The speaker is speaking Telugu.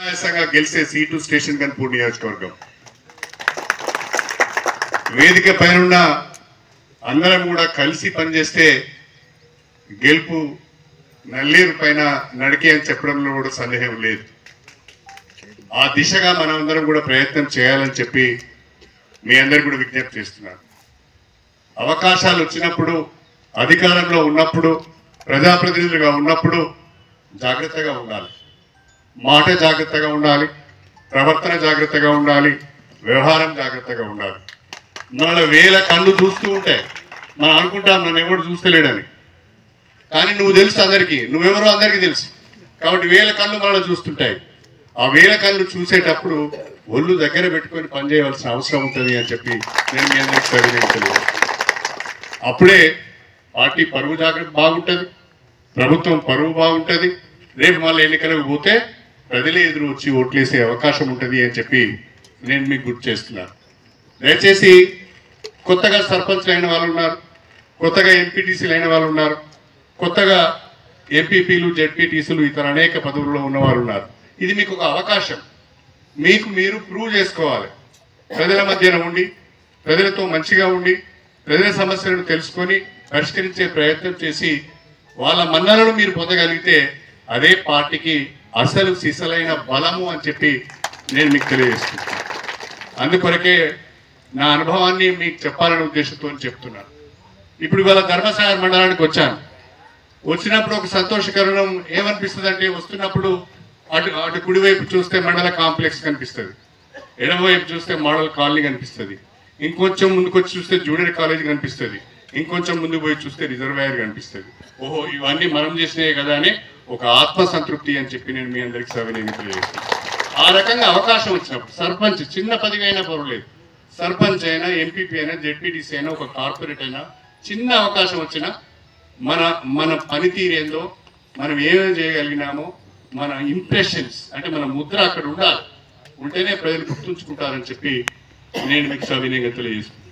ఆయాసంగా గెలిచే సీటు స్టేషన్ కన్పూర్ నియోజకవర్గం వేదిక పైన అందరం కూడా కలిసి పనిచేస్తే గెలుపు నల్లేరు పైన నడికే అని చెప్పడంలో కూడా సందేహం లేదు ఆ దిశగా మనం అందరం కూడా ప్రయత్నం చేయాలని చెప్పి మీ అందరికి కూడా విజ్ఞప్తి చేస్తున్నాను అవకాశాలు వచ్చినప్పుడు అధికారంలో ఉన్నప్పుడు ప్రజాప్రతినిధులుగా ఉన్నప్పుడు జాగ్రత్తగా ఉండాలి మాట జాగ్రత్తగా ఉండాలి ప్రవర్తన జాగ్రత్తగా ఉండాలి వ్యవహారం జాగ్రత్తగా ఉండాలి మన వేల కళ్ళు చూస్తూ ఉంటాయి మనం అనుకుంటాం నన్ను ఎవడు చూస్తలేడని కానీ నువ్వు తెలుసు అందరికీ నువ్వెవరో అందరికీ తెలుసు కాబట్టి వేల కళ్ళు మనల్ని చూస్తుంటాయి ఆ వేల కళ్ళు చూసేటప్పుడు ఒళ్ళు దగ్గర పెట్టుకొని పనిచేయవలసిన అవసరం ఉంటుంది అని చెప్పి నేను మీ అందరికి సవినీయంతలేదు అప్పుడే పార్టీ పరువు జాగ్రత్త బాగుంటుంది ప్రభుత్వం పరువు బాగుంటుంది రేపు మళ్ళీ ఎన్నికలకు పోతే ప్రజలే ఎదురు వచ్చి ఓట్లేసే అవకాశం ఉంటుంది అని చెప్పి నేను మీకు గుర్తు చేస్తున్నాను దయచేసి కొత్తగా సర్పంచ్లు అయిన వాళ్ళు ఉన్నారు కొత్తగా ఎంపీటీసీలు అయిన వాళ్ళు ఉన్నారు కొత్తగా ఎంపీపీలు జెడ్పీటీసీలు ఇతర అనేక పదవుల్లో ఉన్నవారు ఉన్నారు ఇది మీకు ఒక అవకాశం మీకు మీరు ప్రూవ్ చేసుకోవాలి ప్రజల మధ్యన ఉండి ప్రజలతో మంచిగా ఉండి ప్రజల సమస్యలను తెలుసుకొని పరిష్కరించే ప్రయత్నం చేసి వాళ్ళ మన్నలను మీరు పొందగలిగితే అదే పార్టీకి అసలు సిసలైన బలము అని చెప్పి నేను మీకు తెలియజేస్తున్నాను అందుకొరకే నా అనుభవాన్ని మీకు చెప్పాలనే ఉద్దేశంతో చెప్తున్నాను ఇప్పుడు ఇవాళ ధర్మసాగర్ మండలానికి వచ్చాను వచ్చినప్పుడు ఒక సంతోషకరణం ఏమనిపిస్తుంది అంటే వస్తున్నప్పుడు అటు అటు కుడివైపు చూస్తే మండల కాంప్లెక్స్ కనిపిస్తుంది ఎడమవైపు చూస్తే మోడల్ కాలనీ కనిపిస్తుంది ఇంకొంచెం ముందుకు వచ్చి చూస్తే జూనియర్ కాలేజ్ కనిపిస్తుంది ఇంకొంచెం ముందుకు పోయి చూస్తే రిజర్వాయర్ కనిపిస్తుంది ఓహో ఇవన్నీ మనం చేసినాయి కదా అని ఒక ఆత్మ సంతృప్తి అని చెప్పి నేను మీ అందరికి సవినీయంగా తెలియజేస్తున్నాను ఆ రకంగా అవకాశం వచ్చినప్పుడు సర్పంచ్ చిన్న పదవి అయినా పర్వాలేదు సర్పంచ్ అయినా ఎంపీపీ అయినా జెడ్పీటీసీ అయినా ఒక కార్పొరేట్ అయినా చిన్న అవకాశం వచ్చినా మన మన పనితీరు ఏందో మనం ఏమేమి చేయగలిగినామో మన ఇంప్రెషన్స్ అంటే మన ముద్ర అక్కడ ఉండాలి ఉంటేనే ప్రజలు గుర్తుంచుకుంటారని చెప్పి నేను మీకు సవినయంగా తెలియజేస్తున్నాను